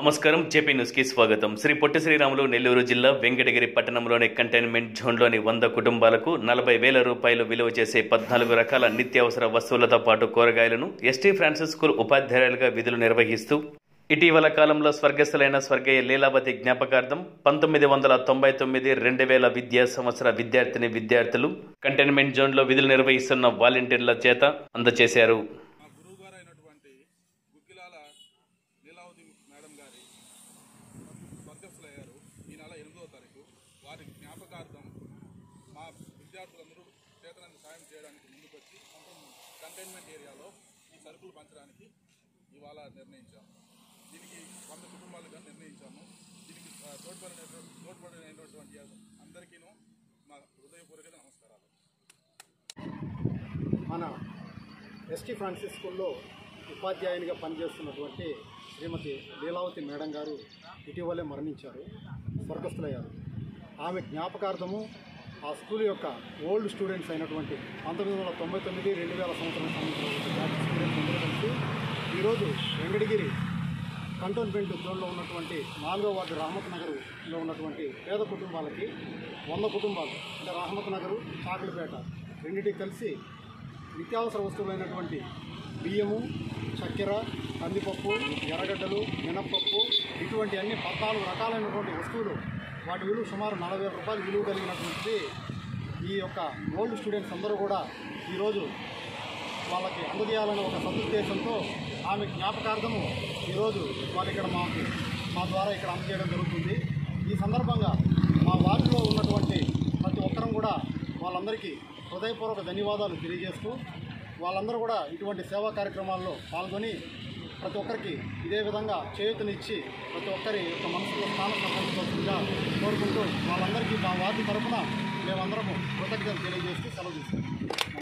నమస్కారం JP news కి స్వాగతం శ్రీ పొట్టి శ్రీరాములు నెల్లూరు జిల్లా వెంకటగిరి పట్టణంలోని కంటైన్మెంట్ జోన్లోని వంద కుటుంబాలకు నలభై వేల రూపాయలు విలువ చేసే పద్నాలుగు రకాల నిత్యావసర వస్తువులతో పాటు కూరగాయలను ఎస్టీ ఫ్రాన్సిస్ స్కూల్ ఉపాధ్యాయులుగా విధులు నిర్వహిస్తూ ఇటీవల కాలంలో స్వర్గస్థులైన స్వర్గీయ లీలావతి జ్ఞాపకార్థం పంతొమ్మిది వందల తొంభై తొమ్మిది రెండు వేల విద్యా సంవత్సర విద్యార్థిని విద్యార్థులు కంటైన్మెంట్ జోన్లో విధులు నిర్వహిస్తున్న వాలంటీర్ల చేత అందజేశారు మా గురువు గారు అయినటువంటి గుగ్గిలాల లీలావతి మేడం గారి స్వర్గస్థులయ్యారు ఈ నెల ఎనిమిదవ తారీఖు వారి జ్ఞాపకార్థం మా విద్యార్థులందరూ చేతనంత సాయం చేయడానికి ముందుకొచ్చి కంటైన్మెంట్ ఏరియాలో ఈ సరుకులు పంచడానికి ఇవాళ నిర్ణయించాము దీనికి వంద కుటుంబాలుగా నిర్ణయించాము దీనికి ఆ, తోడ్పడిన తోడ్పడినటువంటి అందరికీను మా హృదయపూర్వక నమస్కారాలు మన ఎస్టీ ఫ్రాన్సిస్ స్కూల్లో ఉపాధ్యాయునిగా పనిచేస్తున్నటువంటి శ్రీమతి లీలావతి మేడం గారు ఇటీవలే మరణించారు స్వర్గస్థులయ్యారు ఆమె జ్ఞాపకార్థము ఆ స్కూల్ యొక్క ఓల్డ్ స్టూడెంట్స్ అయినటువంటి పంతొమ్మిది వందల తొంభై తొమ్మిది రెండు వేల సంవత్సరం సంబంధించినటువంటి బ్యాచ్ స్టూడెంట్స్ అందరూ కలిసి ఈరోజు వెంకటగిరి కంటోన్మెంట్ జోన్లో ఉన్నటువంటి నాలుగో వార్డు రహమత్ నగర్లో ఉన్నటువంటి పేద కుటుంబాలకి వంద కుటుంబాలు అంటే రహమత్ నగరు చాకలిపేట రెండింటికి కలిసి నిత్యావసర వస్తువులైనటువంటి బియ్యము చక్కెర కందిపప్పు ఎర్రగడ్డలు మినప్పప్పు ఇటువంటి అన్ని పద్నాలుగు రకాలైనటువంటి వస్తువులు వాటి విలువ సుమారు నలభై వేల రూపాయలు విలువ కలిగినటువంటి ఈ యొక్క ఓల్డ్ స్టూడెంట్స్ అందరూ కూడా ఈరోజు వాళ్ళకి అందజేయాలనే ఒక సదుద్దేశంతో ఆమె జ్ఞాపకార్థము ఈరోజు వాళ్ళు ఇక్కడ మాకు మా ద్వారా ఇక్కడ అందజేయడం జరుగుతుంది ఈ సందర్భంగా మా వార్డులో ఉన్నటువంటి ప్రతి ఒక్కరం కూడా వాళ్ళందరికీ హృదయపూర్వక ధన్యవాదాలు తెలియజేస్తూ వాళ్ళందరూ కూడా ఇటువంటి సేవా కార్యక్రమాల్లో పాల్గొని ప్రతి ఒక్కరికి ఇదే విధంగా చేయూతనిచ్చి ప్రతి ఒక్కరి యొక్క మనసులో స్థానం సంపాదించవలసిందిగా కోరుకుంటూ వాళ్ళందరికీ మా వార్డు తరఫున మేమందరము కృతజ్ఞతలు తెలియజేస్తూ సెలవు తీసుకుంటాం